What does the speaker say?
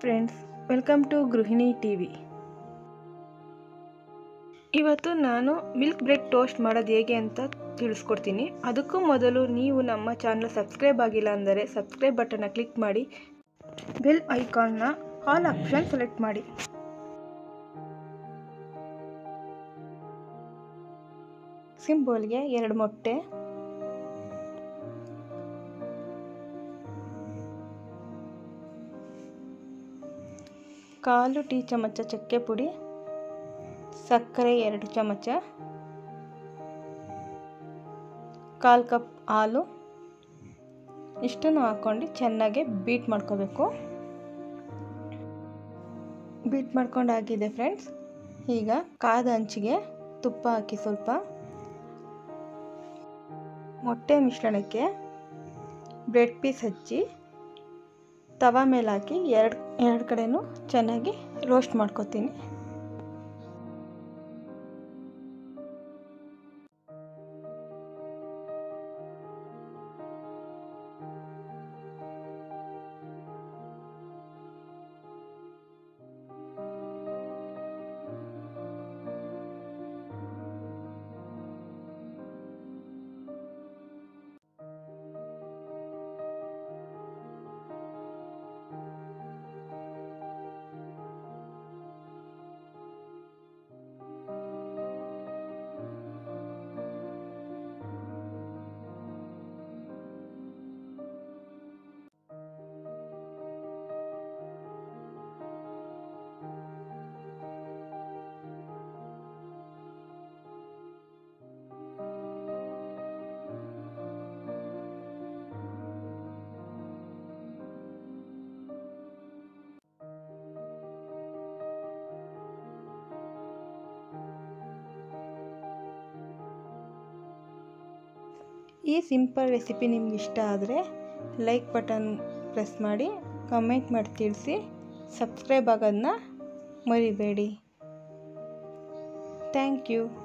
friends welcome to Gruhini T V ಇವತ್ತು ನಾನು milk bread toast ಮಾಡೋದು ಹೇಗೆ ಅಂತ ತಿಳಿಸ್ಕೊಡ್ತೀನಿ ಅದಕ್ಕೂ ಮೊದಲು ನೀವು ನಮ್ಮ ಚಾನಲ್ ಸಬ್ಸ್ಕ್ರೈಬ್ ಆಗಿಲ್ಲ ಅಂದರೆ ಸಬ್ಸ್ಕ್ರೈಬ್ ಬಟನ್ನ ಕ್ಲಿಕ್ ಮಾಡಿ ಬೆಲ್ ಐಕಾನ್ನ ಆಲ್ ಆಪ್ಷನ್ ಸೆಲೆಕ್ಟ್ ಮಾಡಿ ಸಿಂಪಲ್ಗೆ ಎರಡು ಮೊಟ್ಟೆ ಕಾಲು ಟೀ ಚಮಚ ಚಕ್ಕೆ ಪುಡಿ ಸಕ್ಕರೆ ಎರಡು ಚಮಚ ಕಾಲು ಕಪ್ ಹಾಲು ಇಷ್ಟನ್ನು ಹಾಕ್ಕೊಂಡು ಚೆನ್ನಾಗಿ ಬೀಟ್ ಮಾಡ್ಕೋಬೇಕು ಬೀಟ್ ಮಾಡ್ಕೊಂಡಾಗಿದೆ ಫ್ರೆಂಡ್ಸ್ ಈಗ ಕಾದ ಹಂಚಿಗೆ ತುಪ್ಪ ಹಾಕಿ ಸ್ವಲ್ಪ ಮೊಟ್ಟೆ ಮಿಶ್ರಣಕ್ಕೆ ಬ್ರೆಡ್ ಪೀಸ್ ಹಚ್ಚಿ ತವ ಮೇಲೆ ಹಾಕಿ ಎರಡು ಎರಡು ಕಡೆನೂ ಚೆನ್ನಾಗಿ ರೋಸ್ಟ್ ಮಾಡ್ಕೊತೀನಿ ಈ ಸಿಂಪಲ್ ರೆಸಿಪಿ ನಿಮ್ಗೆ ಇಷ್ಟ ಆದರೆ ಲೈಕ್ ಬಟನ್ ಪ್ರೆಸ್ ಮಾಡಿ ಕಮೆಂಟ್ ಮಾಡಿ ತಿಳಿಸಿ ಸಬ್ಸ್ಕ್ರೈಬ್ ಆಗೋದನ್ನ ಮರಿಬೇಡಿ ಥ್ಯಾಂಕ್ ಯು